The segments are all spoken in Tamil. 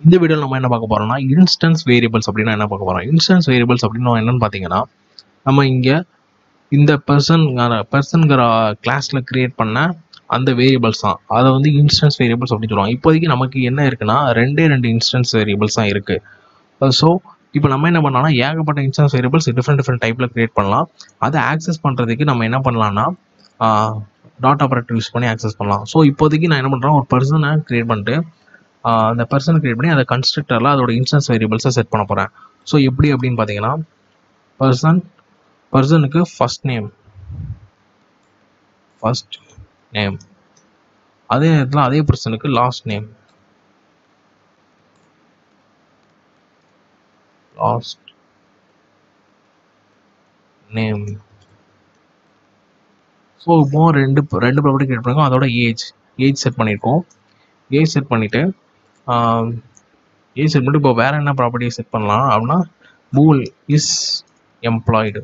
இந்த வீடியோவில் நம்ம என்ன பார்க்க போறோம்னா இன்ஸ்டன்ஸ் வேரியபிள்ஸ் அப்படின்னா என்ன பார்க்க போறோம் இன்ஸ்டன்ஸ் வேரியபிள்ஸ் அப்படின்னா என்னன்னு பார்த்தீங்கன்னா நம்ம இங்கே இந்த பர்சன் பர்சன்கிற கிளாஸில் கிரியேட் பண்ண அந்த வேரியபிள்ஸ் தான் அதை வந்து இன்ஸ்டன்ஸ் வேரியபிள்ஸ் அப்படின்னு சொல்லுவாங்க இப்போதைக்கு நமக்கு என்ன இருக்குன்னா ரெண்டே ரெண்டு இன்ஸ்டன்ஸ் வேரியபிள்ஸ் தான் இருக்கு ஸோ இப்போ நம்ம என்ன பண்ணலாம்னா ஏகப்பட்ட இன்ஸ்டன்ஸ் வேரியபிள்ஸ் டிஃப்ரெண்ட் டிஃப்ரெண்ட் டைப்பில் கிரியேட் பண்ணலாம் அதை ஆக்சஸ் பண்ணுறதுக்கு நம்ம என்ன பண்ணலாம்னா டாட் ஆப்பரேட்டர் யூஸ் பண்ணி ஆக்சஸ் பண்ணலாம் ஸோ இப்போதைக்கு நான் என்ன பண்ணுறேன் ஒரு பர்சனை கிரியேட் பண்ணிட்டு ஆஹ் அந்த பர்சனை கிரியேட் பண்ணி அதை கன்ஸ்ட்ரக்டரில் அதோட இன்ஸ்டன்ஸ் வேரியபிள்ஸை செட் பண்ண போகிறேன் ஸோ எப்படி அப்படின்னு பார்த்தீங்கன்னா பர்சன் பர்சனுக்கு ஃபர்ஸ்ட் நேம் ஃபர்ஸ்ட் நேம் அதே நேரத்தில் அதே பர்சனுக்கு last name last name so இப்போ ரெண்டு ரெண்டு ப்ராப்பர்ட்டி கிரியேட் பண்ணிருக்கோம் அதோட ஏஜ் ஏஜ் செட் பண்ணியிருக்கோம் ஏஜ் செட் பண்ணிவிட்டு ஏஜ் செட் பண்ணிட்டு இப்போ வேறு என்ன ப்ராப்பர்ட்டி செட் பண்ணலாம் அப்படின்னா bool is employed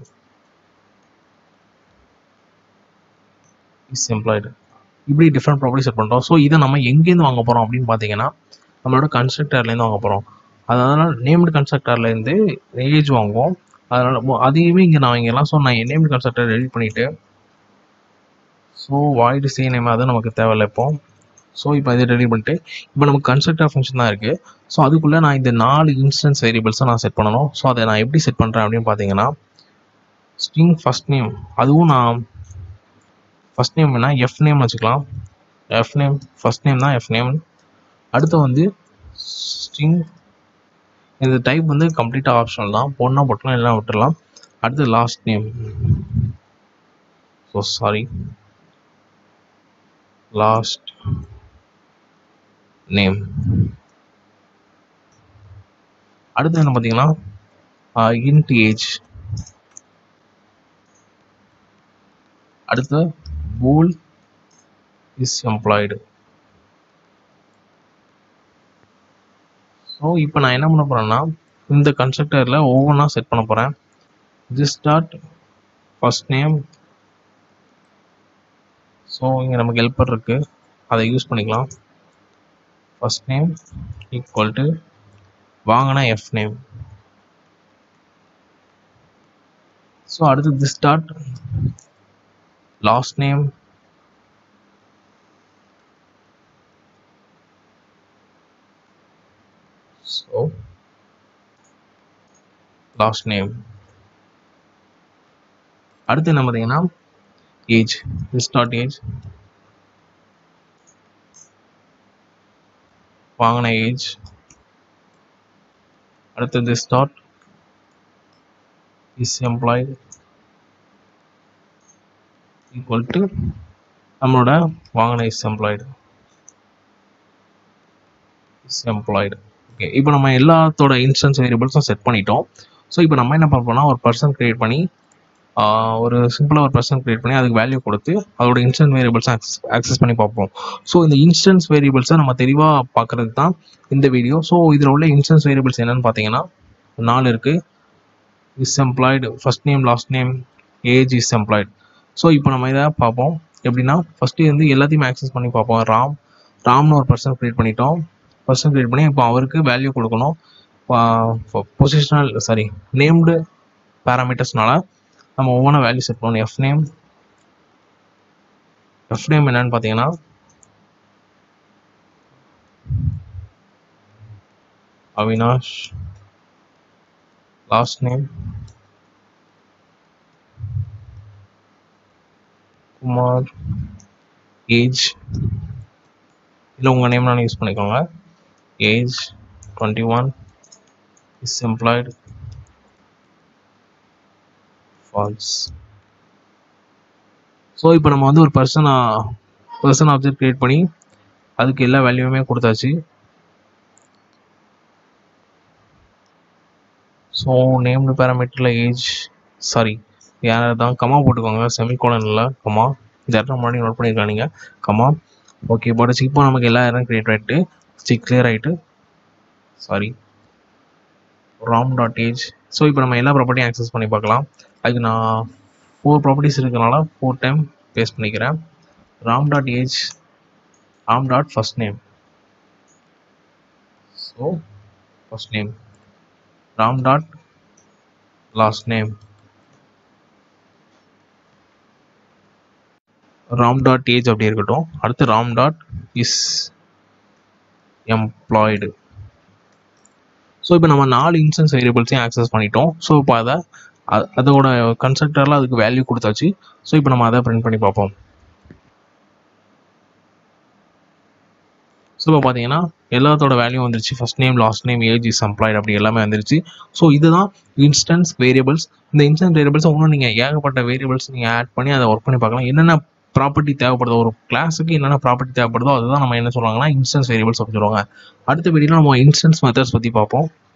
is employed இப்படி டிஃப்ரெண்ட் ப்ராப்பர்ட்டி செட் பண்ணுறோம் ஸோ இதை நம்ம எங்கேருந்து வாங்க போகிறோம் அப்படின்னு பார்த்தீங்கன்னா நம்மளோட கன்ஸ்ட்ரக்டர்லேருந்து வாங்க போகிறோம் அதனால் நேம்டு கன்ஸ்ட்ரக்டர்லேருந்து ஏஜ் வாங்குவோம் அதனால் மொ- அதையுமே இங்கே நான் இங்கெல்லாம் ஸோ நான் நேம்டு கன்ஸ்ட்ரக்டர் ரெடி பண்ணிவிட்டு ஸோ வாய்டு சே நேம் அது நமக்கு தேவையில்லை இப்போ ஸோ இப்போ இதை ரெடி பண்ணிட்டு இப்போ நமக்கு கன்ஸ்ட்ரக்டர் ஃபங்க்ஷன் தான் இருக்குது ஸோ அதுக்குள்ளே நான் இந்த நாலு இன்ஸ்டன்ஸ் வேரியபிள்ஸை நான் செட் பண்ணணும் ஸோ அதை நான் எப்படி செட் பண்ணுறேன் அப்படின்னு பார்த்தீங்கன்னா ஸ்ட்ரிங் ஃபர்ஸ்ட் நேம் அதுவும் நான் ஃபர்ஸ்ட் நேம் என்ன எஃப் நேம் வச்சுக்கலாம் எஃப் நேம் ஃபர்ஸ்ட் நேம் தான் எஃப் நேம் அடுத்து வந்து ஸ்ட்ரிங் இந்த டைப் வந்து கம்ப்ளீட்டாக ஆப்ஷனல் தான் பொண்ணா போட்டலாம் எல்லாம் விட்டுறலாம் அடுத்து last name so sorry last name அடுத்து என்ன பார்த்தீங்கன்னா இன்ட் ஏஜ் அடுத்து பூல் இஸ் எம்ப்ளாய்டு ஸோ இப்போ நான் என்ன பண்ண போகிறேன்னா இந்த கன்ஸ்ட்ரக்டரில் ஒவ்வொன்றா செட் பண்ண போகிறேன் this dot first name so இங்கே நமக்கு ஹெல்ப்பர் இருக்குது அதை யூஸ் பண்ணிக்கலாம் ஃபர்ஸ்ட் நேம் ஈக்குவல் டு வாங்கினா எஃப் நேம் ஸோ அடுத்து this dot last name so last name அடுத்து என்ன பார்த்தீங்கன்னா ஏஜ் திஸ் டாட் ஏஜ் வாங்கின ஏஜ் அடுத்து this dot is employed equal to நம்மளோட வாங்கின is employed is employed okay இப்போ நம்ம எல்லாத்தோட இன்ஸ்டன்ஸ் வேரியபிள்ஸும் செட் பண்ணிட்டோம் ஸோ இப்போ நம்ம என்ன பார்ப்போம்னா ஒரு பர்சன் கிரியேட் பண்ணி ஆஹ், ஒரு சிம்பிளாக ஒரு பர்சன் கிரியேட் பண்ணி அதுக்கு வேல்யூ கொடுத்து அதோட இன்ஸ்டன்ஸ் வேரியபிள்ஸ் ஆக்சஸ் ஆக்சஸ் பண்ணி பார்ப்போம் ஸோ இந்த இன்ஸ்டன்ஸ் வேரியபிள்ஸை நம்ம தெளிவாக பார்க்கறது தான் இந்த வீடியோ ஸோ இதில் உள்ள இன்ஸ்டன்ஸ் வேரியபிள்ஸ் என்னன்னு பார்த்தீங்கன்னா நாலு இருக்குது is employed first name last name age is employed so இப்போ நம்ம இதை பார்ப்போம் எப்படின்னா ஃபஸ்ட்டு வந்து எல்லாத்தையுமே ஆக்சஸ் பண்ணி பார்ப்போம் ராம் ராம்னு ஒரு பர்சன் க்ரியேட் பண்ணிட்டோம் பர்சன் க்ரியேட் பண்ணி இப்போ அவருக்கு வேல்யூ கொடுக்கணும் பொசிஷனல் சாரி நேம்டு பேராமீட்டர்ஸ்னால நம்ம ஒவ்வொன்றா வேல்யூ செட் பண்ணணும் எஃப் நேம் எஃப் நேம் என்னன்னு பார்த்தீங்கன்னா Avinash last name Kumar age இல்லை உங்கள் நேம்னாலும் யூஸ் பண்ணிக்கோங்க age twenty one is employed false so இப்போ நம்ம வந்து ஒரு பர்சனா பர்சன் ஆப்ஜெக்ட் கிரியேட் பண்ணி அதுக்கு எல்லா வேல்யூவுமே கொடுத்தாச்சு ஸோ நேம்டு பேராமீட்டரில் ஏஜ் சாரி யார் தான் கமா போட்டுக்கோங்க செமிகோலன் இல்லை கமா இந்த இடத்துல முன்னாடி நோட் பண்ணியிருக்காங்க நீங்கள் கமா ஓகே பட் இப்போ நமக்கு எல்லா இடம் கிரியேட் ஆகிட்டு ஸ்டிக் கிளியர் ஆகிட்டு sorry Ram dot age so இப்போ நம்ம எல்லா ப்ராப்பர்ட்டியும் ஆக்சஸ் பண்ணி பார்க்கலாம் அதுக்கு நான் ஃபோர் ப்ராப்பர்ட்டிஸ் இருக்கனால ஃபோர் டைம் பேஸ்ட் பண்ணிக்கிறேன் Ram dot age Ram dot first name so so first name Ram dot last name Ram dot age அப்படி இருக்கட்டும் அடுத்து Ram dot is employed so இப்போ நம்ம நாலு இன்ஸ்டன்ஸ் வேரியபிள்ஸையும் ஆக்சஸ் பண்ணிட்டோம் ஸோ இப்போ அதை அ- அதோட கன்ஸ்ட்ரக்டரில் அதுக்கு வேல்யூ கொடுத்தாச்சு ஸோ இப்போ நம்ம அதை பிரிண்ட் பண்ணி பார்ப்போம் ஸோ இப்போ பார்த்தீங்கன்னா எல்லாத்தோட வேல்யூ வந்துருச்சு first name last name age is employed அப்படி எல்லாமே வந்துருச்சு ஸோ இதுதான் இன்ஸ்டன்ஸ் வேரியபிள்ஸ் இந்த இன்ஸ்டன்ஸ் வேரியபிள்ஸ் இன்னும் நீங்கள் ஏகப்பட்ட வேரியபிள்ஸ் நீங்கள் ஆட் பண்ணி அதை ஒர்க் பண்ணி பார்க்கலாம் என்னென்ன ப்ராப்பர்ட்டி தேவைப்படுதோ ஒரு கிளாஸுக்கு என்னென்ன ப்ராப்பர்ட்டி தேவைப்படுதோ அதுதான் நம்ம என்ன சொல்லுவாங்கன்னா இன்ஸ்டன்ஸ் வேரியபிள்ஸ் அப்படின்னு சொல்லுவாங்க அடுத்த வீடியோவில் நம்ம இன்ஸ்டன்ஸ் மெத்தட்ஸ் பற்றி பார்ப்போம்